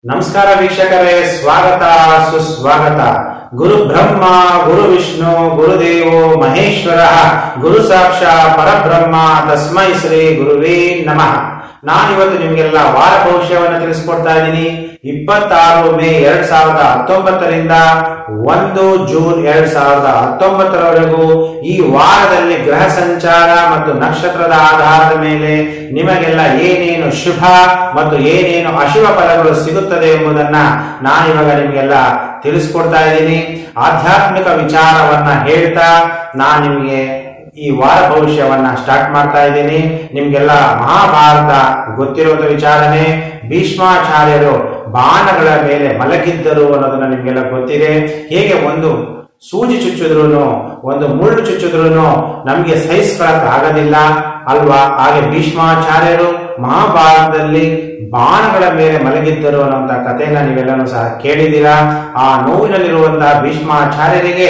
ನಮಸ್ಕಾರ ವೀಕ್ಷಕರೇ ಸ್ವಾಗತ ಸುಸ್ವಾಗತ ಗುರು ಬ್ರಹ್ಮ ಗುರು ವಿಷ್ಣು ಗುರುದೇವೋ ಮಹೇಶ್ವರ ಗುರು ಸಾಕ್ಷಾ ಪರಬ್ರಹ್ಮ ತಸ್ಮೈ ಶ್ರೀ ಗುರುವೇ ನಮಃ ನಾನಿವತ್ತು ನಿಮಗೆಲ್ಲ ವಾರ ಭವಿಷ್ಯವನ್ನು ತಿಳಿಸ್ಕೊಡ್ತಾ ಇದ್ದೀನಿ ಇಪ್ಪತ್ತಾರು ಮೇ ಎರಡ್ ಸಾವಿರದ ಹತ್ತೊಂಬತ್ತರಿಂದ ಒಂದು ಜೂನ್ ಎರಡ್ ಸಾವಿರದ ಹತ್ತೊಂಬತ್ತರವರೆಗೂ ಈ ವಾರದಲ್ಲಿ ಗ್ರಹ ಸಂಚಾರ ಮತ್ತು ನಕ್ಷತ್ರದ ಆಧಾರದ ಮೇಲೆ ನಿಮಗೆಲ್ಲ ಏನೇನು ಶುಭ ಮತ್ತು ಏನೇನು ಅಶುಭ ಫಲಗಳು ಸಿಗುತ್ತದೆ ಎಂಬುದನ್ನ ನಾನಿವಾಗ ನಿಮಗೆಲ್ಲ ತಿಳಿಸ್ಕೊಡ್ತಾ ಇದ್ದೀನಿ ಆಧ್ಯಾತ್ಮಿಕ ವಿಚಾರವನ್ನ ಹೇಳ್ತಾ ನಾನು ನಿಮಗೆ ಈ ವಾರ ಭವಿಷ್ಯವನ್ನ ಸ್ಟಾರ್ಟ್ ಮಾಡ್ತಾ ಇದ್ದೀನಿ ನಿಮ್ಗೆಲ್ಲ ಮಹಾಭಾರತ ಗೊತ್ತಿರುವಂತ ವಿಚಾರನೆ ಭೀಷ್ಮಾಚಾರ್ಯರು ಬಾಣಗಳ ಮೇಲೆ ಮಲಗಿದ್ದರು ಅನ್ನೋದನ್ನ ನಿಮ್ಗೆಲ್ಲ ಗೊತ್ತಿದೆ ಹೇಗೆ ಒಂದು ಸೂಜಿ ಚುಚ್ಚಿದ್ರು ಒಂದು ಮುಳ್ಳು ಚುಚ್ಚಿದ್ರು ನಮ್ಗೆ ಸಹಿಸ್ಕೊಳಕ್ ಆಗೋದಿಲ್ಲ ಅಲ್ವಾ ಹಾಗೆ ಭೀಷ್ಮಾಚಾರ್ಯರು ಮಹಾಭಾರತದಲ್ಲಿ ಬಾಣಗಳ ಮೇಲೆ ಮಲಗಿದ್ದರು ಅನ್ನುವಂತ ಕಥೆಯನ್ನ ನೀವೆಲ್ಲರೂ ಸಹ ಕೇಳಿದ್ದೀರಾ ಆ ನೋವಿನಲ್ಲಿರುವಂತಹ ಭೀಷ್ಮಾಚಾರ್ಯರಿಗೆ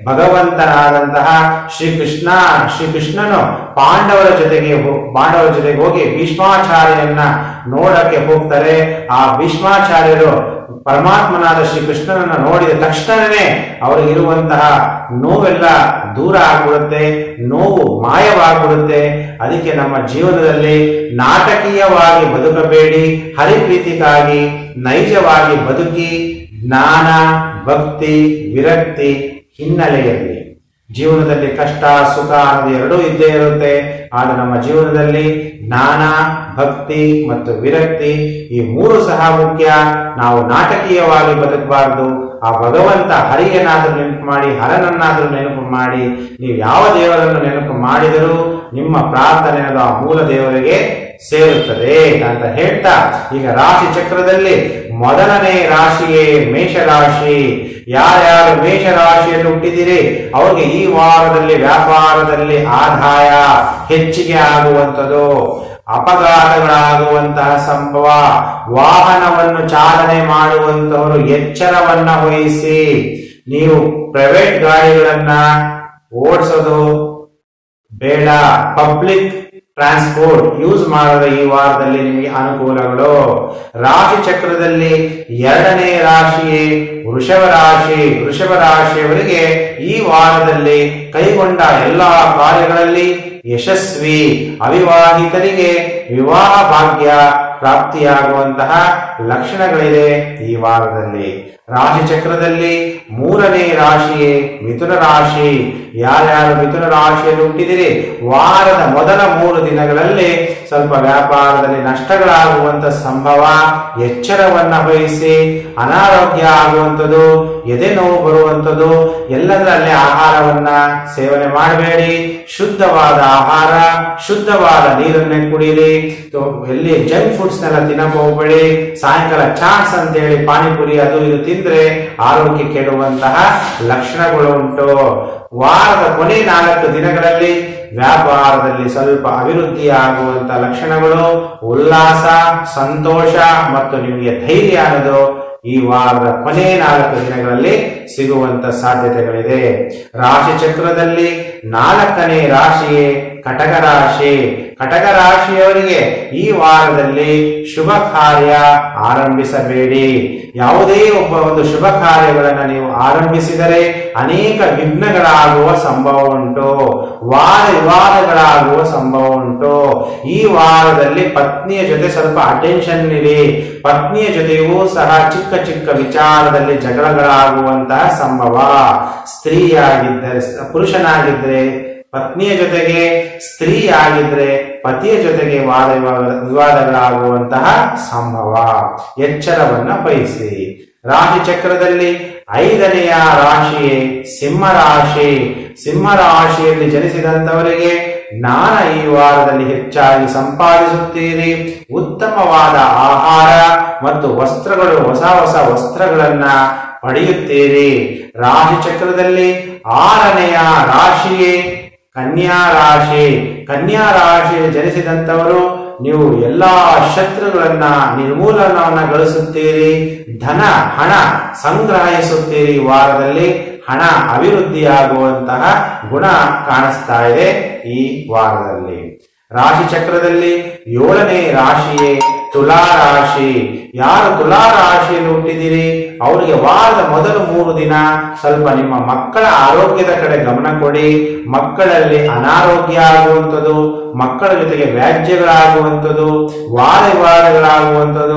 ಭಗವಂತನಾದಂತಹ ಶ್ರೀಕೃಷ್ಣ ಶ್ರೀಕೃಷ್ಣನು ಪಾಂಡವರ ಜೊತೆಗೆ ಹೋ- ಪಾಂಡವರ ಜೊತೆಗೆ ಹೋಗಿ ಭೀಷ್ಮಾಚಾರ್ಯರನ್ನ ನೋಡಕ್ಕೆ ಹೋಗ್ತಾರೆ ಆ ಭೀಷ್ಮಾಚಾರ್ಯರು ಪರಮಾತ್ಮನಾದ ಶ್ರೀಕೃಷ್ಣನನ್ನ ನೋಡಿದ ತಕ್ಷಣವೇ ಅವರಿಗಿರುವಂತಹ ನೋವೆಲ್ಲ ದೂರ ಆಗ್ಬಿಡುತ್ತೆ ನೋವು ಮಾಯವಾಗ್ಬಿಡುತ್ತೆ ಅದಕ್ಕೆ ನಮ್ಮ ಜೀವನದಲ್ಲಿ ನಾಟಕೀಯವಾಗಿ ಬದುಕಬೇಡಿ ಹರಿಪ್ರೀತಿಗಾಗಿ ನೈಜವಾಗಿ ಬದುಕಿ ಜ್ಞಾನ ಭಕ್ತಿ ವಿರಕ್ತಿ ಹಿನ್ನೆಲೆಯಲ್ಲಿ ಜೀವನದಲ್ಲಿ ಕಷ್ಟ ಸುಖ ಅನ್ನೋದು ಎರಡೂ ಇದ್ದೇ ಇರುತ್ತೆ ಆದ್ರೆ ನಮ್ಮ ಜೀವನದಲ್ಲಿ ಜ್ಞಾನ ಭಕ್ತಿ ಮತ್ತು ವಿರಕ್ತಿ ಈ ಮೂರು ಸಹ ಮುಖ್ಯ ನಾವು ನಾಟಕೀಯವಾಗಿ ಬದುಕಬಾರದು ಆ ಭಗವಂತ ಹರಿಯನಾದ್ರೂ ನೆನಪು ಮಾಡಿ ಹರನನ್ನಾದ್ರೂ ನೆನಪು ಮಾಡಿ ನೀವು ಯಾವ ದೇವರನ್ನು ನೆನಪು ಮಾಡಿದರೂ ನಿಮ್ಮ ಪ್ರಾರ್ಥನೆ ಅನ್ನೋದು ಆ ಮೂಲ ದೇವರಿಗೆ ಸೇರುತ್ತದೆ ಅಂತ ಹೇಳ್ತಾ ಈಗ ರಾಶಿ ಚಕ್ರದಲ್ಲಿ ಮೊದಲನೇ ರಾಶಿಯೇ ಮೇಷರಾಶಿ ಯಾರ್ಯಾರು ಮೇಷರಾಶಿಯಲ್ಲಿ ಹುಟ್ಟಿದಿರಿ ಅವ್ರಿಗೆ ಈ ವಾರದಲ್ಲಿ ವ್ಯಾಪಾರದಲ್ಲಿ ಆದಾಯ ಹೆಚ್ಚಿಗೆ ಆಗುವಂಥದ್ದು ಅಪಘಾತಗಳಾಗುವಂತಹ ಸಂಭವ ವಾಹನವನ್ನು ಚಾಲನೆ ಮಾಡುವಂತವರು ಎಚ್ಚರವನ್ನ ವಹಿಸಿ ನೀವು ಪ್ರೈವೇಟ್ ಗಾಡಿಗಳನ್ನ ಓಡಿಸೋದು ಬೇಡ ಪಬ್ಲಿಕ್ ಟ್ರಾನ್ಸ್ಪೋರ್ಟ್ ಯೂಸ್ ಮಾಡಿದ್ರೆ ಈ ವಾರದಲ್ಲಿ ನಿಮಗೆ ಅನುಕೂಲಗಳು ರಾಶಿ ಚಕ್ರದಲ್ಲಿ ಎರಡನೇ ರಾಶಿಯೇ ವೃಷಭ ರಾಶಿ ವೃಷಭ ರಾಶಿಯವರಿಗೆ ಈ ವಾರದಲ್ಲಿ ಕೈಗೊಂಡ ಎಲ್ಲಾ ಕಾರ್ಯಗಳಲ್ಲಿ ಯಶಸ್ವಿ ಅವಿವಾಹಿತರಿಗೆ ವಿವಾಹ ಭಾಗ್ಯ ಪ್ರಾಪ್ತಿಯಾಗುವಂತಹ ಲಕ್ಷಣಗಳಿದೆ ಈ ವಾರದಲ್ಲಿ ರಾಶಿ ಚಕ್ರದಲ್ಲಿ ಮೂರನೇ ರಾಶಿಯೇ ಮಿಥುನ ರಾಶಿ ಯಾರ್ಯಾರು ಮಿಥುನ ರಾಶಿಯಲ್ಲಿ ಹುಟ್ಟಿದಿರಿ ವಾರದ ಮೊದಲ ಮೂರು ದಿನಗಳಲ್ಲಿ ಸ್ವಲ್ಪ ವ್ಯಾಪಾರದಲ್ಲಿ ನಷ್ಟಗಳಾಗುವಂತ ಸಂಭವ ಎಚ್ಚರವನ್ನ ವಹಿಸಿ ಅನಾರೋಗ್ಯ ಆಗುವಂಥದ್ದು ಎದೆ ನೋವು ಬರುವಂಥದ್ದು ಎಲ್ಲದರಲ್ಲಿ ಆಹಾರವನ್ನ ಸೇವನೆ ಮಾಡಬೇಡಿ ಶುದ್ಧವಾದ ಆಹಾರ ಶುದ್ಧವಾದ ನೀರನ್ನೇ ಕುಡಿಯಿರಿ ತೊ- ಎಲ್ಲಿ ಜಂಕ್ ಫುಡ್ಸ್ ನೆಲ್ಲ ತಿನ್ನಕ್ ಹೋಗ್ಬೇಡಿ ಸಾಯಂಕಾಲ ಚಾಟ್ಸ್ ಅಂತ ಹೇಳಿ ಪಾನಿಪುರಿ ಅದು ಇದು ತಿಂದ್ರೆ ಆರೋಗ್ಯ ಕೆಡುವಂತಹ ಲಕ್ಷಣಗಳು ಉಂಟು ವಾರದ ಕೊನೆ ನಾಲ್ಕು ದಿನಗಳಲ್ಲಿ ವ್ಯಾಪಾರದಲ್ಲಿ ಸ್ವಲ್ಪ ಅಭಿವೃದ್ಧಿ ಆಗುವಂತ ಲಕ್ಷಣಗಳು ಉಲ್ಲಾಸ ಸಂತೋಷ ಮತ್ತು ನಿಮಗೆ ಧೈರ್ಯ ಅನ್ನೋದು ಈ ವಾರದ ಕೊನೆ ನಾಲ್ಕು ದಿನಗಳಲ್ಲಿ ಸಿಗುವಂತ ಸಾಧ್ಯತೆಗಳಿದೆ ರಾಶಿ ಚಕ್ರದಲ್ಲಿ ನಾಲ್ಕನೇ ರಾಶಿಯೇ ಕಟಕ ರಾಶಿ ಕಟಕ ರಾಶಿಯವರಿಗೆ ಈ ವಾರದಲ್ಲಿ ಶುಭ ಕಾರ್ಯ ಆರಂಭಿಸಬೇಡಿ ಯಾವುದೇ ಒಬ್ಬ ಒಂದು ಶುಭ ಕಾರ್ಯಗಳನ್ನು ನೀವು ಆರಂಭಿಸಿದರೆ ಅನೇಕ ವಿಘ್ನಗಳಾಗುವ ಸಂಭವ ಉಂಟು ವಾದ ವಿವಾದಗಳಾಗುವ ಸಂಭವ ಉಂಟು ಈ ವಾರದಲ್ಲಿ ಪತ್ನಿಯ ಜೊತೆ ಸ್ವಲ್ಪ ಅಟೆನ್ಷನ್ ಇರಿ ಪತ್ನಿಯ ಜೊತೆಯೂ ಸಹ ಚಿಕ್ಕ ಚಿಕ್ಕ ವಿಚಾರದಲ್ಲಿ ಜಗಳಗಳಾಗುವಂತಹ ಸಂಭವ ಸ್ತ್ರೀಯಾಗಿದ್ದರೆ ಪುರುಷನಾಗಿದ್ದರೆ ಪತ್ನಿಯ ಜೊತೆಗೆ ಸ್ತ್ರೀ ಆಗಿದ್ರೆ ಪತಿಯ ಜೊತೆಗೆ ವಾದ ವಿವಾದ- ವಿವಾದಗಳಾಗುವಂತಹ ಸಂಭವ ಎಚ್ಚರವನ್ನ ವಹಿಸಿ ರಾಶಿ ಚಕ್ರದಲ್ಲಿ ಐದನೆಯ ರಾಶಿಯೇ ಸಿಂಹ ರಾಶಿ ಸಿಂಹ ರಾಶಿಯಲ್ಲಿ ಜನಿಸಿದಂತವರಿಗೆ ಜ್ಞಾನ ಈ ವಾರದಲ್ಲಿ ಹೆಚ್ಚಾಗಿ ಸಂಪಾದಿಸುತ್ತೀರಿ ಉತ್ತಮವಾದ ಆಹಾರ ಮತ್ತು ವಸ್ತ್ರಗಳು ಹೊಸ ಹೊಸ ವಸ್ತ್ರಗಳನ್ನ ಪಡೆಯುತ್ತೀರಿ ರಾಶಿ ಚಕ್ರದಲ್ಲಿ ಆರನೆಯ ರಾಶಿಯೇ ಕನ್ಯಾ ರಾಶಿ ಕನ್ಯಾ ರಾಶಿಯಲ್ಲಿ ಜನಿಸಿದಂತವರು ನೀವು ಎಲ್ಲಾ ಶತ್ರುಗಳನ್ನ ನಿರ್ಮೂಲನವನ್ನ ಗಳಿಸುತ್ತೀರಿ ಧನ ಹಣ ಸಂಗ್ರಹಿಸುತ್ತೀರಿ ಈ ವಾರದಲ್ಲಿ ಹಣ ಅಭಿವೃದ್ಧಿಯಾಗುವಂತಹ ಗುಣ ಕಾಣಿಸ್ತಾ ಇದೆ ಈ ವಾರದಲ್ಲಿ ರಾಶಿ ಚಕ್ರದಲ್ಲಿ ಏಳನೇ ರಾಶಿಯೇ ತುಲಾ ರಾಶಿ ಯಾರು ತುಲಾ ರಾಶಿಯಲ್ಲಿ ಹುಟ್ಟಿದಿರಿ ಅವರಿಗೆ ವಾರದ ಮೊದಲು ಮೂರು ದಿನ ಸ್ವಲ್ಪ ನಿಮ್ಮ ಮಕ್ಕಳ ಆರೋಗ್ಯದ ಕಡೆ ಗಮನ ಕೊಡಿ ಮಕ್ಕಳಲ್ಲಿ ಅನಾರೋಗ್ಯ ಆಗುವಂಥದ್ದು ಮಕ್ಕಳ ಜೊತೆಗೆ ವ್ಯಾಜ್ಯಗಳಾಗುವಂಥದ್ದು ವಾದ ವಿವಾದಗಳಾಗುವಂಥದ್ದು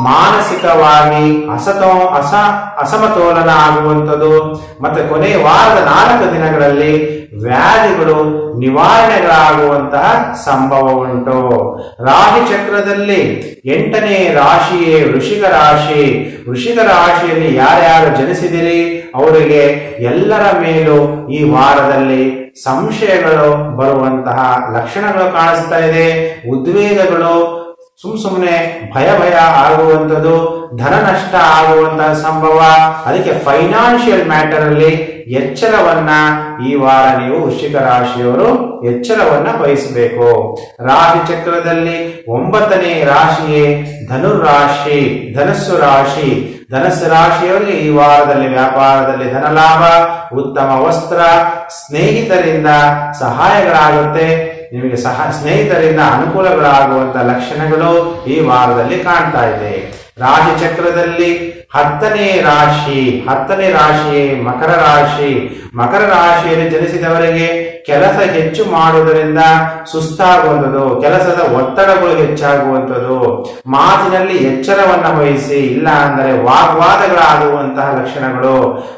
ಮಾನಸಿಕವಾಗಿ ಅಸತೋ ಅಸ ಅಸಮತೋಲನ ಆಗುವಂಥದ್ದು ಮತ್ತೆ ಕೊನೆಯ ವಾರದ ನಾಲ್ಕು ದಿನಗಳಲ್ಲಿ ವ್ಯಾಧಿಗಳು ನಿವಾರಣೆಗಳಾಗುವಂತಹ ಸಂಭವ ಉಂಟು ರಾಶಿ ಚಕ್ರದಲ್ಲಿ ಎಂಟನೇ ರಾಶಿಯೇ ವೃಷಿಕ ರಾಶಿ ವೃಷಿಕ ರಾಶಿಯಲ್ಲಿ ಯಾರ್ಯಾರು ಜನಿಸಿದಿರಿ ಅವರಿಗೆ ಎಲ್ಲರ ಮೇಲೂ ಈ ವಾರದಲ್ಲಿ ಸಂಶಯಗಳು ಬರುವಂತಹ ಲಕ್ಷಣಗಳು ಕಾಣಿಸ್ತಾ ಇದೆ ಉದ್ವೇಗಗಳು ಸುಮ್ ಸುಮ್ಮನೆ ಭಯ ಭಯ ಆಗುವಂಥದ್ದು ಧನ ನಷ್ಟ ಆಗುವಂತಹ ಸಂಭವ ಅದಕ್ಕೆ ಫೈನಾನ್ಷಿಯಲ್ ಮ್ಯಾಟರ್ ಅಲ್ಲಿ ಎಚ್ಚರವನ್ನ ಈ ವಾರ ನೀವು ವೃಶ್ಚಿಕ ರಾಶಿಯವರು ಎಚ್ಚರವನ್ನ ವಹಿಸಬೇಕು ರಾಶಿ ಚಕ್ರದಲ್ಲಿ ಒಂಬತ್ತನೇ ರಾಶಿಯೇ ಧನುರ್ ರಾಶಿ ಧನಸ್ಸು ರಾಶಿ ಧನಸ್ಸು ರಾಶಿಯವರಿಗೆ ಈ ವಾರದಲ್ಲಿ ವ್ಯಾಪಾರದಲ್ಲಿ ಧನಲಾಭ ಉತ್ತಮ ವಸ್ತ್ರ ಸ್ನೇಹಿತರಿಂದ ಸಹಾಯಗಳಾಗುತ್ತೆ ನಿಮಗೆ ಸಹ ಸ್ನೇಹಿತರಿಂದ ಅನುಕೂಲಗಳಾಗುವಂತ ಲಕ್ಷಣಗಳು ಈ ವಾರದಲ್ಲಿ ಕಾಣ್ತಾ ಇದೆ ರಾಶಿ ಚಕ್ರದಲ್ಲಿ ಹತ್ತನೇ ರಾಶಿ ಹತ್ತನೇ ರಾಶಿ ಮಕರ ರಾಶಿ ಮಕರ ರಾಶಿಯಲ್ಲಿ ಜನಿಸಿದವರಿಗೆ ಕೆಲಸ ಹೆಚ್ಚು ಮಾಡುವುದರಿಂದ ಸುಸ್ತಾಗುವಂಥದ್ದು ಕೆಲಸದ ಒತ್ತಡಗಳು ಹೆಚ್ಚಾಗುವಂಥದ್ದು ಮಾತಿನಲ್ಲಿ ಎಚ್ಚರವನ್ನ ವಹಿಸಿ ಇಲ್ಲ ಅಂದರೆ ವಾಗ್ವಾದಗಳಾಗುವಂತಹ ಲಕ್ಷಣಗಳು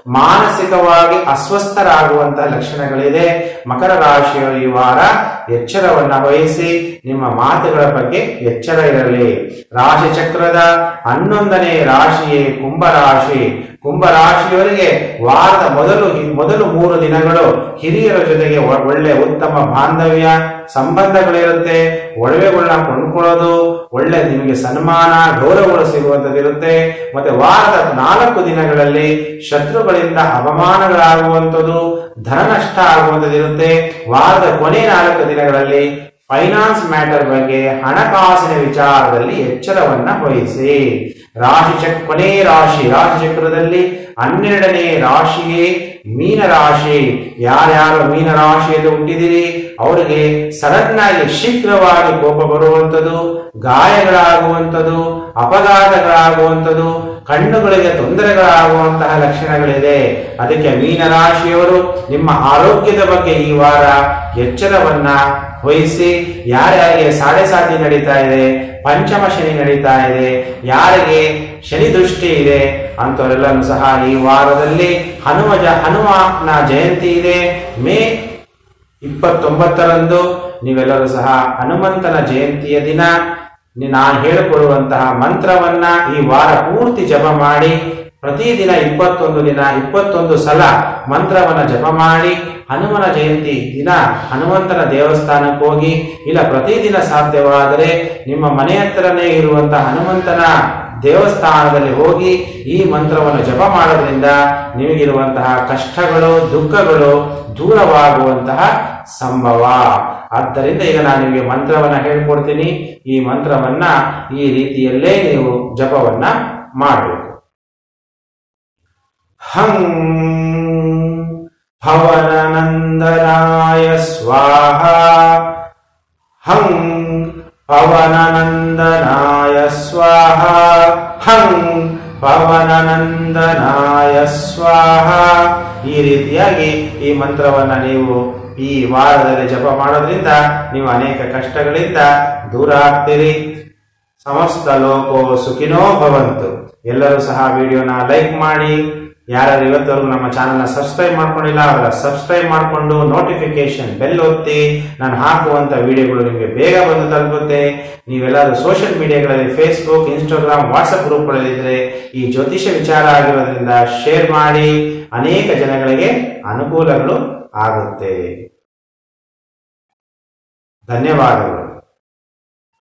ಮಾನಸಿಕವಾಗಿ ಅಸ್ವಸ್ಥರಾಗುವಂತಹ ಲಕ್ಷಣಗಳಿದೆ ಮಕರ ರಾಶಿಯವರು ಈ ವಾರ ಎಚ್ಚರವನ್ನ ವಹಿಸಿ ನಿಮ್ಮ ಮಾತುಗಳ ಬಗ್ಗೆ ಎಚ್ಚರ ಇರಲಿ ರಾಶಿ ಚಕ್ರದ ಹನ್ನೊಂದನೇ ರಾಶಿಯೇ ಕುಂಭರಾಶಿ ಕುಂಭರಾಶಿಯವರಿಗೆ ವಾರದ ಮೊದಲು ಮೊದಲು ಮೂರು ದಿನಗಳು ಹಿರಿಯರ ಜೊತೆಗೆ ಒ- ಒಳ್ಳೆ ಉತ್ತಮ ಬಾಂಧವ್ಯ ಸಂಬಂಧಗಳಿರುತ್ತೆ ಒಡವೆಗಳನ್ನ ಕೊಂಡ್ಕೊಳ್ಳೋದು ಒಳ್ಳೆ ನಿಮಗೆ ಸನ್ಮಾನ ಗೌರವಗಳು ಸಿಗುವಂತದ್ದಿರುತ್ತೆ ಮತ್ತೆ ವಾರದ ನಾಲ್ಕು ದಿನಗಳಲ್ಲಿ ಶತ್ರುಗಳಿಂದ ಅವಮಾನಗಳಾಗುವಂಥದ್ದು ಧನ ನಷ್ಟ ಆಗುವಂಥದ್ದಿರುತ್ತೆ ವಾರದ ಕೊನೆ ನಾಲ್ಕು ದಿನಗಳಲ್ಲಿ ಫೈನಾನ್ಸ್ ಮ್ಯಾಟರ್ ಬಗ್ಗೆ ಹಣಕಾಸಿನ ವಿಚಾರದಲ್ಲಿ ಎಚ್ಚರವನ್ನ ವಹಿಸಿ ರಾಶಿ ಚಕ್ ಕೊನೆ ರಾಶಿ ರಾಶಿ ಚಕ್ರದಲ್ಲಿ ಹನ್ನೆರಡನೇ ರಾಶಿಯೇ ಮೀನ ರಾಶಿ ಯಾರ್ಯಾರು ಮೀನ ರಾಶಿಯಲ್ಲಿ ಹುಟ್ಟಿದಿರಿ ಅವರಿಗೆ ಸಡನ್ ಆಗಿ ಶೀಘ್ರವಾಗಿ ಕೋಪ ಬರುವಂಥದ್ದು ಗಾಯಗಳಾಗುವಂಥದ್ದು ಅಪಘಾತಗಳಾಗುವಂಥದ್ದು ಕಣ್ಣುಗಳಿಗೆ ತೊಂದರೆಗಳಾಗುವಂತಹ ಲಕ್ಷಣಗಳಿದೆ ಅದಕ್ಕೆ ಮೀನ ರಾಶಿಯವರು ನಿಮ್ಮ ಆರೋಗ್ಯದ ಬಗ್ಗೆ ಈ ವಾರ ಎಚ್ಚರವನ್ನ ವಹಿಸಿ ಯಾರ್ಯಾರಿಗೆ ಸಾಡೆ ಸಾತಿ ನಡೀತಾ ಇದೆ ಪಂಚಮ ಶನಿ ನಡೀತಾ ಇದೆ ಯಾರಿಗೆ ಶನಿ ದೃಷ್ಟಿ ಇದೆ ಅಂತವರೆಲ್ಲರೂ ಸಹ ಈ ವಾರದಲ್ಲಿ ಹನುಮ ಜ ಹನುಮನ ಜಯಂತಿ ಇದೆ ಮೇ ಇಪ್ಪತ್ತೊಂಬತ್ತರಂದು ನೀವೆಲ್ಲರೂ ಸಹ ಹನುಮಂತನ ಜಯಂತಿಯ ದಿನ ನಿ- ನಾನು ಹೇಳಿಕೊಡುವಂತಹ ಮಂತ್ರವನ್ನ ಈ ವಾರ ಪೂರ್ತಿ ಜಪ ಮಾಡಿ ಪ್ರತಿದಿನ ಇಪ್ಪತ್ತೊಂದು ದಿನ ಇಪ್ಪತ್ತೊಂದು ಸಲ ಮಂತ್ರವನ್ನ ಜಪ ಮಾಡಿ ಹನುಮನ ಜಯಂತಿ ದಿನ ಹನುಮಂತನ ದೇವಸ್ಥಾನಕ್ಕೆ ಹೋಗಿ ಇಲ್ಲ ಪ್ರತಿದಿನ ಸಾಧ್ಯವಾದರೆ ನಿಮ್ಮ ಮನೆ ಹತ್ರನೇ ಇರುವಂತಹ ಹನುಮಂತನ ದೇವಸ್ಥಾನದಲ್ಲಿ ಹೋಗಿ ಈ ಮಂತ್ರವನ್ನು ಜಪ ಮಾಡೋದ್ರಿಂದ ನಿಮಗಿರುವಂತಹ ಕಷ್ಟಗಳು ದುಃಖಗಳು ದೂರವಾಗುವಂತಹ ಸಂಭವ ಆದ್ದರಿಂದ ಈಗ ನಾನು ನಿಮಗೆ ಮಂತ್ರವನ್ನ ಹೇಳ್ಕೊಡ್ತೀನಿ ಈ ಮಂತ್ರವನ್ನ ಈ ರೀತಿಯಲ್ಲೇ ನೀವು ಜಪವನ್ನ ಮಾಡಬೇಕು ಹಂ ಭವನನಂದನಾಯ ಸ್ವಾಹ ಹಂ ಪವನನಂದನಾಯ ಸ್ವಾಹ ಹಂ ಪವನನಂದನಾಯ ಸ್ವಾಹ ಈ ರೀತಿಯಾಗಿ ಈ ಮಂತ್ರವನ್ನ ನೀವು ಈ ವಾರದಲ್ಲಿ ಜಪ ಮಾಡೋದ್ರಿಂದ ನೀವು ಅನೇಕ ಕಷ್ಟಗಳಿಂದ ದೂರ ಆಗ್ತೀರಿ ಸಮಸ್ತ ಲೋಕೋ ಸುಖಿನೋ ಭವಂತು ಎಲ್ಲರೂ ಸಹ ವಿಡಿಯೋನ ಲೈಕ್ ಮಾಡಿ ಯಾರು ಇವತ್ತವರೆಗೂ ನಮ್ಮ ಚಾನೆಲ್ನ ಸಬ್ಸ್ಕ್ರೈಬ್ ಮಾಡ್ಕೊಂಡಿಲ್ಲ ಅವರ ಸಬ್ಸ್ಕ್ರೈಬ್ ಮಾಡಿಕೊಂಡು ನೋಟಿಫಿಕೇಶನ್ ಬೆಲ್ ಒತ್ತಿ ನಾನು ಹಾಕುವಂತ ವಿಡಿಯೋಗಳು ನಿಮಗೆ ಬೇಗ ಬಂದು ತಲುಪುತ್ತೆ ನೀವೆಲ್ಲರೂ ಸೋಷಿಯಲ್ ಮೀಡಿಯಾಗಳಲ್ಲಿ ಫೇಸ್ಬುಕ್ ಇನ್ಸ್ಟಾಗ್ರಾಮ್ ವಾಟ್ಸಪ್ ಗ್ರೂಪ್ಗಳಲ್ಲಿದ್ದರೆ ಈ ಜ್ಯೋತಿಷ ವಿಚಾರ ಆಗಿರೋದ್ರಿಂದ ಶೇರ್ ಮಾಡಿ ಅನೇಕ ಜನಗಳಿಗೆ ಅನುಕೂಲಗಳು ಆಗುತ್ತೆ ಧನ್ಯವಾದಗಳು